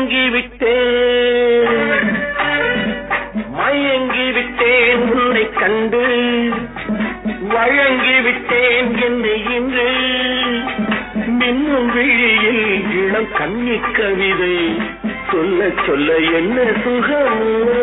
மயங்கி விட்டேன் மயங்கி விட்டேன் உன்னை கண்டு வழங்கி விட்டேன் என்னை இன்று மின்னும் விழியில் இளம் கன்னி கவிதை சொல்ல சொல்ல என்ன சுகம்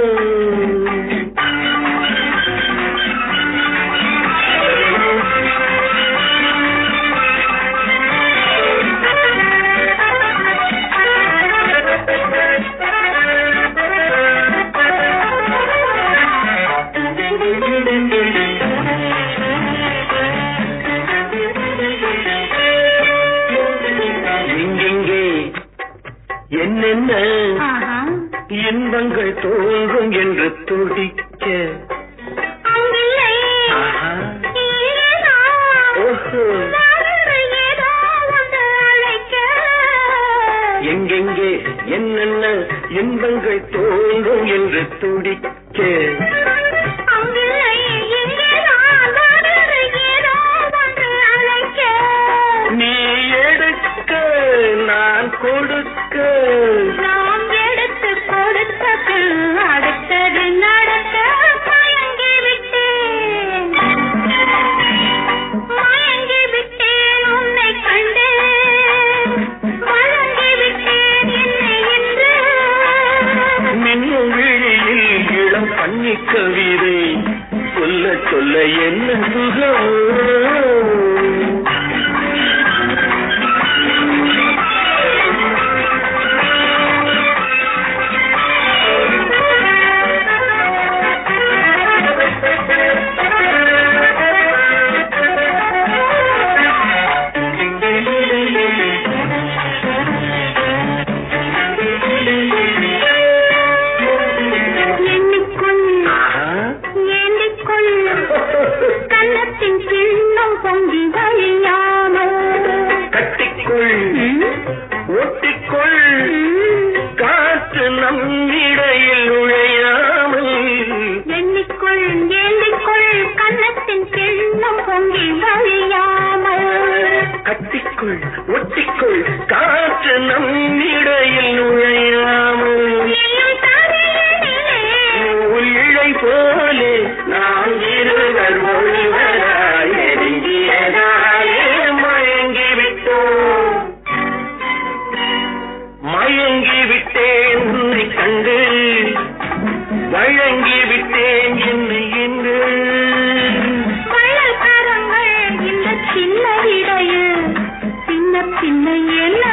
எங்கெங்கே என்னென்ன ஆஹா. இன்பங்கள் தோன்றும் என்று துடிக்க அங்கில்லை. ஆஹா. ஏதோ. ஓஹோ. நாளொரு ஏதோ ஒன்று அழைக்க. எங்கெங்கே என்னென்ன இன்பங்கள் தோன்றும் என்று துடிக்க அங்கில்லை. இங்கேதான் நாளொரு ஏதோ ஒன்று அழைக்க. நீ எடுக்க நான் கொடுக்க நாம் எடுத்து கொடுத்த பின் அடுத்தது நடக்க மயங்கி விட்டேன் மயங்கி விட்டேன் உன்னை கண்டு வழங்கி விட்டேன் என்னை என்று மின்னும் விழியில் இளம் கன்னி கவிதை சொல்ல சொல்ல என்ன சுகம் எண்ணிக்கொள் ஆஹா. ஏந்திக்கொள் கன்னத்தின் கிண்ணம் பொங்கி வழியாமல் கட்டிக்கொள் ம், ஒட்டிக்கொள் ம். காற்று நம்மிடையில் நுழையாமல் எண்ணிக்கொள் ஏந்திக்கொள் கன்னத்தின் கிண்ணம் பொங்கி வழியாமல் கட்டிக்கொள் ஒட்டிக்கொள் காற்று நம்மிடையில் நுழையாமல் நீயும் தரையினிலே நூல் இழை போலே நாம் இருவர் ஒருவராய் நெருங்கியதாலே மயங்கி விட்டோம் மயங்கி விட்டேன் உன்னை கண்டு வழங்கி விட்டேன் என்னை என்று வள்ளல் கரங்கள் இந்த சின்ன இடையில் சின்ன சின்ன என்ன